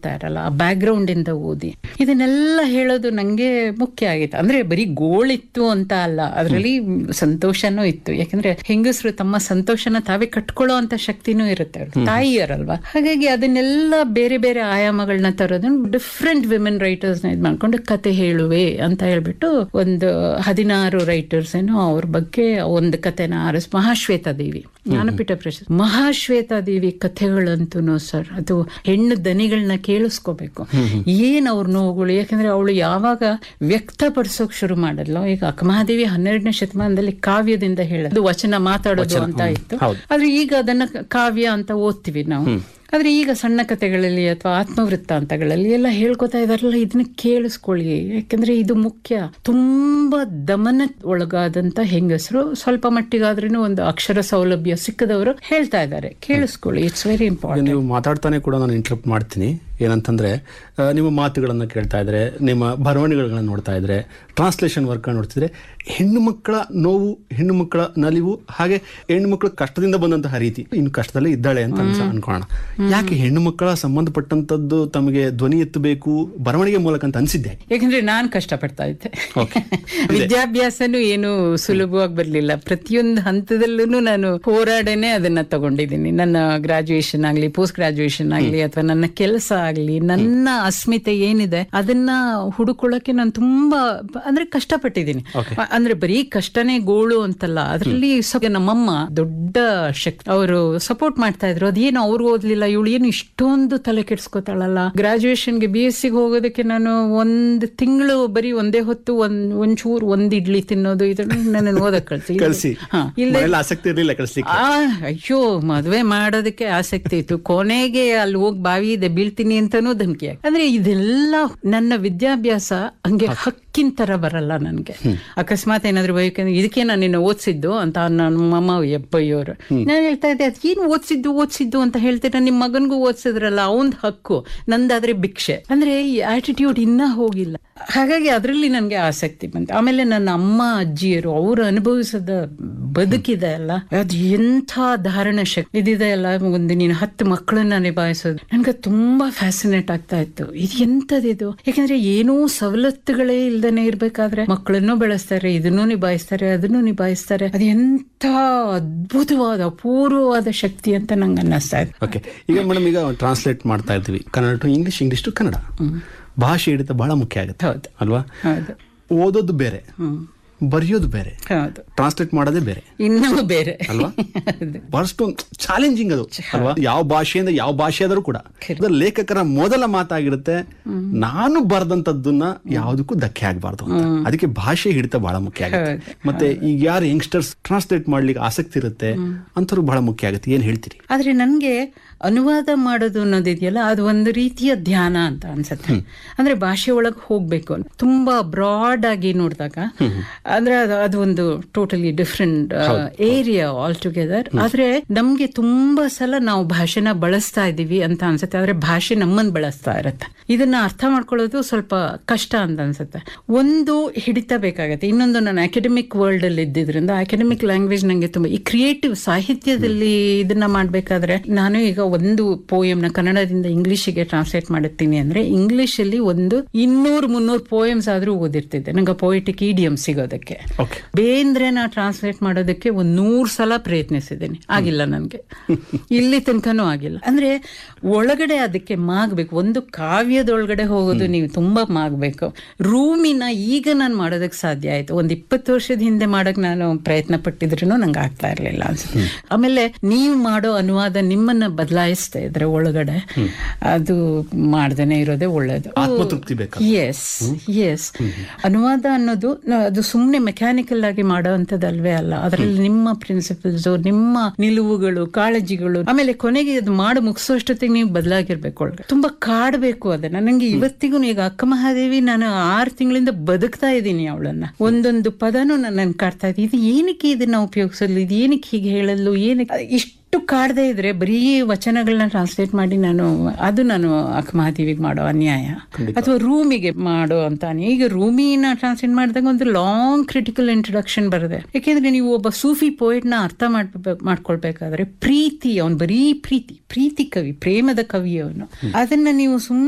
ಇರಲ್ಲ ಆ ಬ್ಯಾಕ್ಗ್ರೌಂಡ್ ಇಂದ ಓದಿ ಇದನ್ನೆಲ್ಲ ಹೇಳೋದು ನಂಗೆ ಮುಖ್ಯ ಆಗಿತ್ತು ಅಂದ್ರೆ ಬರೀ ಗೋಳಿತ್ತು ಅಂತ ಅಲ್ಲ ಅದರಲ್ಲಿ ಸಂತೋಷನೂ ಇತ್ತು ಯಾಕಂದ್ರೆ ಹೆಂಗಸರು ತಮ್ಮ ಸಂತೋಷನ ತಾವೇ ಕಟ್ಕೊಳ್ಳೋ ಅಂತ ಶಕ್ತಿನೂ ಇರುತ್ತೆ ಅವ್ರಿಗೆ. ತಾಯಿಯರಲ್ವಾ ಹಾಗಾಗಿ ಅದನ್ನೆಲ್ಲ ಬೇರೆ ಬೇರೆ ಆಯಾಮಗಳನ್ನ ತರೋದನ್ನ ಡಿಫ್ರೆಂಟ್ ವಿಮೆನ್ ರೈಟರ್ಸ್ ನ ಇದ್ ಮಾಡ್ಕೊಂಡು ಕತೆ ಹೇಳುವೆ ಅಂತ ಹೇಳ್ಬಿಟ್ಟು ಒಂದು ಹದಿನಾರು ರೈಟರ್ಸ್ ಏನೋ ಅವ್ರ ಬಗ್ಗೆ ಒಂದು ಕತೆನ ಆರಿಸ್ ಮಹಾಶ್ವೇತಾ ದೇವಿ ಜ್ಞಾನಪೀಠ ಪ್ರಶಸ್ತಿ ಮಹಾಶ್ವೇತಾ ದೇವಿ ಕಥೆಗಳಂತೂ ಸರ್ ಅದು ಹೆಣ್ಣು ದನಿಗಳನ್ನ ಕೇಳಿಸ್ಕೋಬೇಕು ಏನ್ ಅವ್ರ ನೋವುಗಳು ಯಾಕಂದ್ರೆ ಅವಳು ಯಾವಾಗ ವ್ಯಕ್ತಪಡಿಸೋಕ್ ಶುರು ಮಾಡಲ್ಲ ಈಗ ಅಕ್ಕಮಹಾದೇವಿ ಹನ್ನೆರಡನೇ ಶತಮಾನದಲ್ಲಿ ಕಾವ್ಯದಿಂದ ಹೇಳೋದು ವಚನ ಮಾತಾಡೋದು ಅಂತ ಇತ್ತು ಆದ್ರೆ ಈಗ ಅದನ್ನ ಕಾವ್ಯ ಅಂತ ಓದ್ತೀವಿ ನಾವು ಆದ್ರೆ ಈಗ ಸಣ್ಣ ಕಥೆಗಳಲ್ಲಿ ಅಥವಾ ಆತ್ಮವೃತ್ತಾಂತಗಳಲ್ಲಿ ಎಲ್ಲ ಹೇಳ್ಕೊತಾ ಇದಾರಲ್ಲ ಇದನ್ನ ಕೇಳಿಸ್ಕೊಳ್ಳಿ ಯಾಕಂದ್ರೆ ಇದು ಮುಖ್ಯ ತುಂಬಾ ದಮನ ಒಳಗಾದಂತ ಹೆಂಗಸರು ಸ್ವಲ್ಪ ಮಟ್ಟಿಗಾದ್ರೂ ಒಂದು ಅಕ್ಷರ ಸೌಲಭ್ಯ ಸಿಕ್ಕದವರು ಹೇಳ್ತಾ ಇದ್ದಾರೆ ಕೇಳಿಸ್ಕೊಳ್ಳಿ ಇಟ್ಸ್ ವೆರಿ ಇಂಪಾರ್ಟೆಂಟ್ ನೀವು ಮಾತಾಡ್ತಾನೆ ಕೂಡ ನಾನು ಇಂಟರಪ್ಟ್ ಮಾಡ್ತೀನಿ ಏನಂತಂದ್ರೆ ಆ, ನಿಮ್ಮ ಮಾತುಗಳನ್ನು ಕೇಳ್ತಾ ಇದ್ರೆ ನಿಮ್ಮ ಬರವಣಿಗೆಗಳನ್ನ ನೋಡ್ತಾ ಇದ್ರೆ ಟ್ರಾನ್ಸ್ಲೇಷನ್ ವರ್ಕ್ ನೋಡ್ತಿದ್ರೆ ಹೆಣ್ಣು ಮಕ್ಕಳ ನೋವು ಹೆಣ್ಣು ಮಕ್ಕಳ ನಲಿವು ಹಾಗೆ ಹೆಣ್ಣು ಮಕ್ಕಳ ಕಷ್ಟದಿಂದ ಬಂದಂತಹ ರೀತಿ ಇನ್ನು ಕಷ್ಟದಲ್ಲೇ ಇದ್ದಾಳೆ ಅಂತ ಅನ್ಸ ಅನ್ಕೋಣ ಯಾಕೆ ಹೆಣ್ಣು ಮಕ್ಕಳ ಸಂಬಂಧಪಟ್ಟಂತದ್ದು ತಮಗೆ ಧ್ವನಿ ಎತ್ತಬೇಕು ಬರವಣಿಗೆ ಮೂಲಕ ಅಂತ ಅನ್ಸಿದ್ದೆ ಯಾಕಂದ್ರೆ ನಾನ್ ಕಷ್ಟಪಡ್ತಾ ಇದ್ದೆ Okay. ವಿದ್ಯಾಭ್ಯಾಸನೂ ಏನು ಸುಲಭವಾಗಿ ಬರ್ಲಿಲ್ಲ ಪ್ರತಿಯೊಂದು ಹಂತದಲ್ಲೂ ನಾನು ಹೋರಾಡನೆ ಅದನ್ನ ತಗೊಂಡಿದ್ದೀನಿ ನನ್ನ ಗ್ರಾಜುಯೇಷನ್ ಆಗ್ಲಿ ಪೋಸ್ಟ್ ಗ್ರಾಜುಯೇಷನ್ ಆಗ್ಲಿ ಅಥವಾ ನನ್ನ ಕೆಲಸ ಆಗ್ಲಿ ನನ್ನ ಅಸ್ಮಿತೆ ಏನಿದೆ ಅದನ್ನ ಹುಡುಕೊಳ್ಳಕ್ಕೆ ನಾನು ತುಂಬಾ ಅಂದ್ರೆ ಕಷ್ಟಪಟ್ಟಿದ್ದೀನಿ ಅ- ಅಂದ್ರೆ ಬರೀ ಕಷ್ಟನೇ ಗೋಳು ಅಂತಲ್ಲ ಅದರಲ್ಲಿ ನಮ್ಮಮ್ಮ ದೊಡ್ಡ ಶಕ್ತಿ ಅವರು ಸಪೋರ್ಟ್ ಮಾಡ್ತಾ ಇದ್ರು ಅದೇನು ಅವ್ರು ಓದ್ಲಿಲ್ಲ ಇವಳು ಏನು ಇಷ್ಟೊಂದು ತಲೆ ಕೆಡ್ಸ್ಕೊತಾಳಲ್ಲ ಗ್ರಾಜುಯೇಷನ್ಗೆ ಬಿ ಎಸ್ ಸಿಗೆ ಹೋಗೋದಕ್ಕೆ ನಾನು ಒಂದ್ ತಿಂಗಳು ಬರೀ ಒಂದೇ ಹೊತ್ತು ಒಂದ್ ಒಂಚೂರು ಒಂದ್ ಇಡ್ಲಿ ತಿನ್ನೋದು ಇದನ್ನ ನನ್ನ ಓದಕ್ ಕಳ್ಸಿ ಕಳಿಸಿ ಹಾ ಇಲ್ಲ ಮನೆಯಲ್ಲಿ ಆಸಕ್ತಿ ಇರಲಿಲ್ಲ ಕಳಿಸ್ಲಿಕ್ಕೆ ಆ ಅಯ್ಯೋ ಮದ್ವೆ ಮಾಡೋದಕ್ಕೆ ಆಸಕ್ತಿ ಇತ್ತು ಕೊನೆಗೆ ಅಲ್ಲಿ ಹೋಗಿ ಬಾವಿ ಇದೆ ಬೀಳ್ತೀನಿ ಅಂತಾನೂ ಧಮಕಿ ಹಾಕಿ. ಅಂದ್ರೆ ಇದೆಲ್ಲ ನನ್ನ ವಿದ್ಯಾಭ್ಯಾಸ ಹಂಗೆ ಹಕ್ಕಿನ ತರ ಬರಲ್ಲ ನನ್ಗೆ ಅಕಸ್ಮಾತ್ ಏನಾದ್ರು ಬೇಕಂದ್ರೆ ಇದಕ್ಕೆ ನಾನು ನಿನ್ನ ಓದಿಸಿದ್ದು ಅಂತ ನನ್ನ ಅಮ್ಮ ಎಪ್ಪಯ್ಯೋರು ನಾನು ಹೇಳ್ತಾ ಇದ್ದೆ ಅದೇನು ಓದಿಸಿದ್ದು ಓದಿಸಿದ್ದು ಅಂತ ಹೇಳ್ತೀರ ನಿಮ್ ಮಗನ್ಗೂ ಓದಿಸಿದ್ರಲ್ಲ ಅವನ್ ಹಕ್ಕು ನಂದಾದ್ರೆ ಭಿಕ್ಷೆ ಅಂದ್ರೆ ಈ ಆಟಿಟ್ಯೂಡ್ ಇನ್ನ ಹೋಗಿಲ್ಲ ಹಾಗಾಗಿ ಅದರಲ್ಲಿ ನನಗೆ ಆಸಕ್ತಿ ಬಂತು ಆಮೇಲೆ ನನ್ನ ಅಮ್ಮ ಅಜ್ಜಿಯರು ಅವರು ಅನುಭವಿಸದ ಬದುಕಿದೆ ಅಲ್ಲ ಅದು ಎಂಥ ಧಾರಣ ಶಕ್ತಿ ಇದಿದೆ ಅಲ್ಲ ಒಂದು ನೀನು ಹತ್ತು ಮಕ್ಕಳನ್ನ ನಿಭಾಯಿಸೋದು ನನ್ಗೆ ತುಂಬಾ ಫ್ಯಾಸಿನೇಟ್ ಆಗ್ತಾ ಇತ್ತು ಇದು ಎಂತದಿದು ಯಾಕಂದ್ರೆ ಏನೂ ಸವಲತ್ತುಗಳೇ ಇಲ್ದೇನೆ ಇರ್ಬೇಕಾದ್ರೆ ಮಕ್ಕಳನ್ನು ಬೆಳೆಸ್ತಾರೆ ಇದನ್ನು ನಿಭಾಯಿಸ್ತಾರೆ ಅದನ್ನು ನಿಭಾಯಿಸ್ತಾರೆ ಅದು ಎಂಥ ಅದ್ಭುತವಾದ ಅಪೂರ್ವವಾದ ಶಕ್ತಿ ಅಂತ ನಂಗೆ ಅನ್ನಿಸ್ತಾ ಇತ್ತು ಓಕೆ ಈಗ ಮೇಡಮ್ ಈಗ ಟ್ರಾನ್ಸ್ಲೇಟ್ ಮಾಡ್ತಾ ಇರ್ತೀವಿ Kannada to English English to Kannada ಭಾಷೆ ಹಿಡಿತ ಬಹಳ ಮುಖ್ಯ ಆಗುತ್ತೆ ಹೌದು ಅಲ್ವಾ ಹೌದು ಓದೋದು ಬೇರೆ ಬರೆಯೋದು ಬೇರೆ ಹೌದು ಟ್ರಾನ್ಸ್ಲೇಟ್ ಮಾಡೋದೇ ಬೇರೆ ಇನ್ನೂ ಬೇರೆ ಅಲ್ವಾ? ಹೌದು. ಬಹಳಷ್ಟು ಚಾಲೆಂಜಿಂಗ್ ಅದು ಅಲ್ವಾ ಯಾವ ಭಾಷೆಯಿಂದ ಯಾವ ಭಾಷೆ ಆದರೂ ಕೂಡ ಅದು ಲೇಖಕರ ಮೊದಲ ಮಾತಾಗಿರುತ್ತೆ ನಾನು ಬರೆದಂತದ್ದನ್ನ ಯಾವುದಕ್ಕೂ ಧಕ್ಕೆ ಆಗಬಾರ್ದು ಅಂತ ಅದಕ್ಕೆ ಭಾಷೆ ಹಿಡಿತ ಬಹಳ ಮುಖ್ಯ ಆಗುತ್ತೆ ಮತ್ತೆ ಈಗ ಯಾರು ಯಂಗ್ಸ್ಟರ್ಸ್ ಟ್ರಾನ್ಸ್ಲೇಟ್ ಮಾಡ್ಲಿಕ್ಕೆ ಆಸಕ್ತಿ ಇರುತ್ತೆ ಅಂತವ್ರು ಬಹಳ ಮುಖ್ಯ ಆಗುತ್ತೆ ಏನ್ ಹೇಳ್ತೀರಿ ಆದ್ರೆ ನನ್ಗೆ ಅನುವಾದ ಮಾಡೋದು ಅನ್ನೋದಿದೆಯಲ್ಲ ಅದು ಒಂದು ರೀತಿಯ ಧ್ಯಾನ ಅಂತ ಅನ್ಸುತ್ತೆ ಅಂದ್ರೆ ಭಾಷೆ ಒಳಗೆ ಹೋಗ್ಬೇಕು ತುಂಬಾ ಬ್ರಾಡ್ ಆಗಿ ನೋಡಿದಾಗ ಅಂದ್ರೆ ಅದು ಅದು ಒಂದು totally different area altogether ಆದ್ರೆ ನಮ್ಗೆ ತುಂಬಾ ಸಲ ನಾವು ಭಾಷೆನ ಬಳಸ್ತಾ ಇದೀವಿ ಅಂತ ಅನ್ಸುತ್ತೆ ಆದ್ರೆ ಭಾಷೆ ನಮ್ಮನ್ನ ಬಳಸ್ತಾ ಇರತ್ತೆ ಇದನ್ನ ಅರ್ಥ ಮಾಡ್ಕೊಳ್ಳೋದು ಸ್ವಲ್ಪ ಕಷ್ಟ ಅಂತ ಅನ್ಸುತ್ತೆ ಒಂದು ಹಿಡಿತ ಬೇಕಾಗತ್ತೆ ಇನ್ನೊಂದು ನಾನು ಅಕಾಡೆಮಿಕ್ ವರ್ಲ್ಡ್ ಅಲ್ಲಿ ಇದ್ದಿದ್ರಿಂದ ಅಕಾಡೆಮಿಕ್ ಲ್ಯಾಂಗ್ವೇಜ್ ನಂಗೆ ತುಂಬಾ ಈ ಕ್ರಿಯೇಟಿವ್ ಸಾಹಿತ್ಯದಲ್ಲಿ ಇದನ್ನ ಮಾಡ್ಬೇಕಾದ್ರೆ ನಾನು ಈಗ ಒಂದು ಪೋಯಮ್ನ ಕನ್ನಡದಿಂದ ಇಂಗ್ಲಿಷಿಗೆ ಟ್ರಾನ್ಸ್ಲೇಟ್ ಮಾಡುತ್ತೀನಿ ಅಂದ್ರೆ ಇಂಗ್ಲಿಷ್ ಅಲ್ಲಿ ಒಂದು ಇನ್ನೂರು ಮುನ್ನೂರು ಪೋಯಮ್ಸ್ ಆದ್ರೂ ಓದಿರ್ತಿದ್ದೆ ನಂಗೆ ಪೋಯಿಟಿಕ್ ಇಡಿಯಂ ಸಿಗೋದಕ್ಕೆ ಓಕೆ ಬೇಂದ್ರೆನ ಟ್ರಾನ್ಸ್ಲೇಟ್ ಮಾಡೋದಕ್ಕೆ ಒಂದ್ ನೂರ್ ಸಲ ಪ್ರಯತ್ನಿಸಿದ್ದೀನಿ ಆಗಿಲ್ಲ ನನ್ಗೆ ಇಲ್ಲಿ ತನಕನೂ ಆಗಿಲ್ಲ ಅಂದ್ರೆ ಒಳಗಡೆ ಅದಕ್ಕೆ ಮಾಗ್ಬೇಕು ಒಂದು ಕಾವ್ಯದೊಳಗಡೆ ಹೋಗೋದು ನೀವು ತುಂಬಾ ಮಾಗ್ಬೇಕು ರೂಮಿನ ಈಗ ನಾನು ಮಾಡೋದಕ್ಕೆ ಸಾಧ್ಯ ಆಯ್ತು ಒಂದ್ ಇಪ್ಪತ್ತು ವರ್ಷದ ಹಿಂದೆ ಮಾಡಕ್ ನಾನು ಪ್ರಯತ್ನ ಪಟ್ಟಿದ್ರು ನಂಗೆ ಆಗ್ತಾ ಇರ್ಲಿಲ್ಲ ಅನ್ಸುತ್ತೆ ಆಮೇಲೆ ನೀವು ಮಾಡೋ ಅನುವಾದ ನಿಮ್ಮನ್ನ ಬದಲಾಯಿಸ್ತಾ ಇದ್ರೆ ಒಳಗಡೆ ಅದು ಮಾಡ್ದೇನೆ ಇರೋದೇ ಒಳ್ಳೇದು ಆತ್ಮತೃಪ್ತಿ ಬೇಕು ಎಸ್ ಎಸ್ ಅನುವಾದ ಅನ್ನೋದು ನ- ಅದು ಸುಮ್ಮನೆ ಮೆಕ್ಯಾನಿಕಲ್ ಆಗಿ ಮಾಡೋ ಅಂಥದ್ದಲ್ವೇ ಅಲ್ಲ ಅದರಲ್ಲಿ ನಿಮ್ಮ ಪ್ರಿನ್ಸಿಪಲ್ಸ್ ನಿಮ್ಮ ನಿಲುವುಗಳು ಕಾಳಜಿಗಳು ಆಮೇಲೆ ಕೊನೆಗೆ ಅದು ಮಾಡಿ ಮುಗಿಸೋಷ್ಟೊತ್ತಿಗೆ ನೀವು ಬದಲಾಗಿರ್ಬೇಕು ಒಳಗೆ ತುಂಬಾ ಕಾಡ್ಬೇಕು ಅದನ್ನ ನಂಗೆ ಇವತ್ತಿಗೂ ಈಗ ಅಕ್ಕ ಮಹಾದೇವಿ ನಾನು ಆರು ತಿಂಗಳಿಂದ ಬದುಕ್ತಾ ಇದ್ದೀನಿ ಅವಳನ್ನ ಒಂದೊಂದು ಪದನೂ ನನ್ನ ಕಾಡ್ತಾ ಇದ್ದೀನಿ ಇದು ಏನಕ್ಕೆ ಇದನ್ನ ಉಪಯೋಗಿಸಲು ಇದು ಏನಕ್ಕೆ ಹೀಗೆ ಹೇಳಲು ಏನಕ್ಕೆ ಇಷ್ಟು ಅಷ್ಟು ಕಾಡದೇ ಇದ್ರೆ ಬರೀ ವಚನಗಳನ್ನ ಟ್ರಾನ್ಸ್ಲೇಟ್ ಮಾಡಿ ನಾನು ಅದು ನಾನು ಅಕ್ಕಮಹಾದೇವಿಗೆ ಮಾಡೋ ಅನ್ಯಾಯ ಅಥವಾ ರೂಮಿಗೆ ಮಾಡೋ ಅಂತ ಅನ್ಯಾಯ. ಈಗ ರೂಮಿನ ಟ್ರಾನ್ಸ್ಲೇಟ್ ಮಾಡಿದಾಗ ಒಂದು ಲಾಂಗ್ ಕ್ರಿಟಿಕಲ್ ಇಂಟ್ರೊಡಕ್ಷನ್ ಬರುತ್ತೆ ಯಾಕೆಂದ್ರೆ ನೀವು ಒಬ್ಬ ಸೂಫಿ poet ನ ಅರ್ಥ ಮಾಡ್ಬೇಕು ಮಾಡ್ಕೊಳ್ಬೇಕಾದ್ರೆ ಪ್ರೀತಿ ಅವನು ಬರೀ ಪ್ರೀತಿ ಪ್ರೀತಿ ಕವಿ ಪ್ರೇಮದ ಕವಿ ಅವನು ಅದನ್ನ ನೀವು ಸುಮ್ಮನೆ